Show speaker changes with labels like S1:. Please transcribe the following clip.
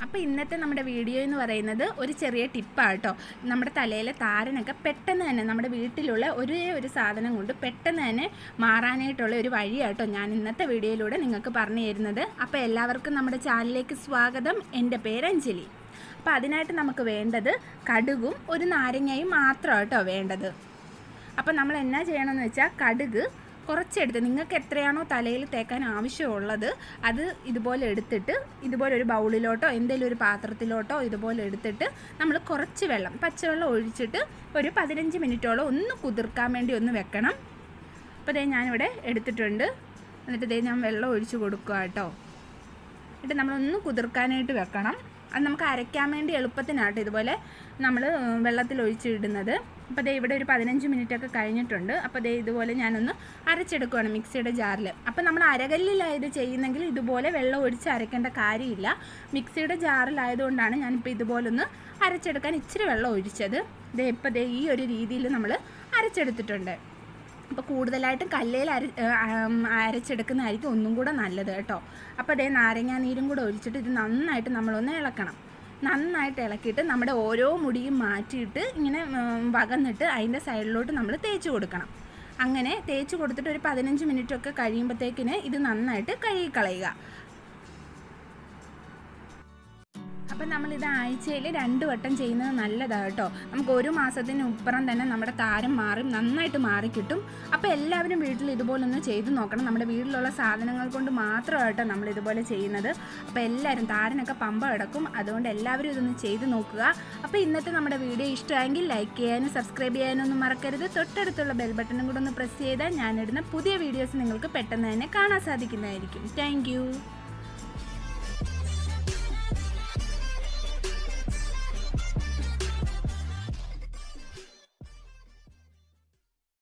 S1: അപ്പോൾ ഇന്നത്തെ നമ്മുടെ വീഡിയോ എന്ന് പറയുന്നത് ഒരു ചെറിയ ടിപ്പാണ് കേട്ടോ നമ്മുടെ തലയിലെ താരനൊക്കെ പെട്ടെന്ന് തന്നെ നമ്മുടെ വീട്ടിലുള്ള ഒരേ ഒരു സാധനം കൊണ്ട് പെട്ടെന്ന് തന്നെ മാറാനായിട്ടുള്ള ഒരു വഴിയാട്ടോ ഞാൻ ഇന്നത്തെ വീഡിയോയിലൂടെ നിങ്ങൾക്ക് പറഞ്ഞു തരുന്നത് അപ്പോൾ എല്ലാവർക്കും നമ്മുടെ ചാനലിലേക്ക് സ്വാഗതം എൻ്റെ പേര് അഞ്ജലി അപ്പോൾ അതിനായിട്ട് നമുക്ക് വേണ്ടത് കടുകും ഒരു നാരങ്ങയും മാത്രമാണ് കേട്ടോ വേണ്ടത് അപ്പോൾ നമ്മൾ എന്നാ ചെയ്യണമെന്ന് വെച്ചാൽ കടുക് കുറച്ചെടുത്ത് നിങ്ങൾക്ക് എത്രയാണോ തലയിൽ തേക്കാൻ ആവശ്യമുള്ളത് അത് ഇതുപോലെ എടുത്തിട്ട് ഇതുപോലെ ഒരു ബൗളിലോട്ടോ എന്തെങ്കിലും ഒരു പാത്രത്തിലോട്ടോ ഇതുപോലെ എടുത്തിട്ട് നമ്മൾ കുറച്ച് വെള്ളം പച്ചവെള്ളം ഒഴിച്ചിട്ട് ഒരു പതിനഞ്ച് മിനിറ്റോളം ഒന്ന് കുതിർക്കാൻ വേണ്ടി ഒന്ന് വെക്കണം അപ്പോൾ ദേ ഞാനിവിടെ എടുത്തിട്ടുണ്ട് എന്നിട്ട് ദേ ഞാൻ വെള്ളം ഒഴിച്ച് കൊടുക്കുക കേട്ടോ എന്നിട്ട് നമ്മളൊന്ന് കുതിർക്കാനായിട്ട് വെക്കണം അത് നമുക്ക് അരയ്ക്കാൻ വേണ്ടി എളുപ്പത്തിനാട്ടോ ഇതുപോലെ നമ്മൾ വെള്ളത്തിൽ ഒഴിച്ചിടുന്നത് അപ്പോൾ ദേ ഇവിടെ ഒരു പതിനഞ്ച് മിനിറ്റ് ഒക്കെ കഴിഞ്ഞിട്ടുണ്ട് അപ്പോൾ ദേ ഇതുപോലെ ഞാനൊന്ന് അരച്ചെടുക്കുകയാണ് മിക്സിയുടെ ജാറിൽ അപ്പോൾ നമ്മൾ അരകല്ലിലാണ് ഇത് ചെയ്യുന്നെങ്കിൽ ഇതുപോലെ വെള്ളം ഒഴിച്ച് അരയ്ക്കേണ്ട കാര്യമില്ല മിക്സിയുടെ ജാറിലായതുകൊണ്ടാണ് ഞാനിപ്പോൾ ഇതുപോലൊന്ന് അരച്ചെടുക്കാൻ ഇച്ചിരി വെള്ളം ഒഴിച്ചത് ദേ ഇപ്പോൾ ദേ ഈ ഒരു രീതിയിൽ നമ്മൾ അരച്ചെടുത്തിട്ടുണ്ട് അപ്പോൾ കൂടുതലായിട്ടും കല്ലേൽ അര അരച്ചെടുക്കുന്നതായിരിക്കും ഒന്നും കൂടെ നല്ലത് കേട്ടോ അപ്പോൾ അതേ നാരങ്ങാ നീരും കൂടെ ഒഴിച്ചിട്ട് ഇത് നന്നായിട്ട് നമ്മളൊന്ന് ഇളക്കണം നന്നായിട്ട് ഇളക്കിയിട്ട് നമ്മുടെ ഓരോ മുടിയും മാറ്റിയിട്ട് ഇങ്ങനെ വകന്നിട്ട് അതിൻ്റെ സൈഡിലോട്ട് നമ്മൾ തേച്ച് കൊടുക്കണം അങ്ങനെ തേച്ച് കൊടുത്തിട്ട് ഒരു പതിനഞ്ച് മിനിറ്റ് ഒക്കെ കഴിയുമ്പോഴത്തേക്കിന് ഇത് നന്നായിട്ട് കഴുകി കളയുക അപ്പം നമ്മളിത് ആഴ്ചയിൽ രണ്ട് വട്ടം ചെയ്യുന്നത് നല്ലതാണ് കേട്ടോ നമുക്ക് ഒരു മാസത്തിന് ഇപ്പുറം തന്നെ നമ്മുടെ താരം മാറി നന്നായിട്ട് മാറിക്കിട്ടും അപ്പോൾ എല്ലാവരും വീട്ടിൽ ഇതുപോലൊന്ന് ചെയ്ത് നോക്കണം നമ്മുടെ വീട്ടിലുള്ള സാധനങ്ങൾ കൊണ്ട് മാത്രമായിട്ടോ നമ്മൾ ഇതുപോലെ ചെയ്യുന്നത് അപ്പോൾ എല്ലാവരും താരനൊക്കെ പമ്പ കിടക്കും അതുകൊണ്ട് എല്ലാവരും ഇതൊന്ന് ചെയ്ത് നോക്കുക അപ്പോൾ ഇന്നത്തെ നമ്മുടെ വീഡിയോ ഇഷ്ടമായെങ്കിൽ ലൈക്ക് ചെയ്യാനും സബ്സ്ക്രൈബ് ചെയ്യാനും ഒന്നും മറക്കരുത് തൊട്ടടുത്തുള്ള ബെൽ ബട്ടണും കൂടെ ഒന്ന് പ്രസ് ചെയ്താൽ ഞാനിടുന്ന പുതിയ വീഡിയോസ് നിങ്ങൾക്ക് പെട്ടെന്ന് തന്നെ കാണാൻ സാധിക്കുന്നതായിരിക്കും താങ്ക്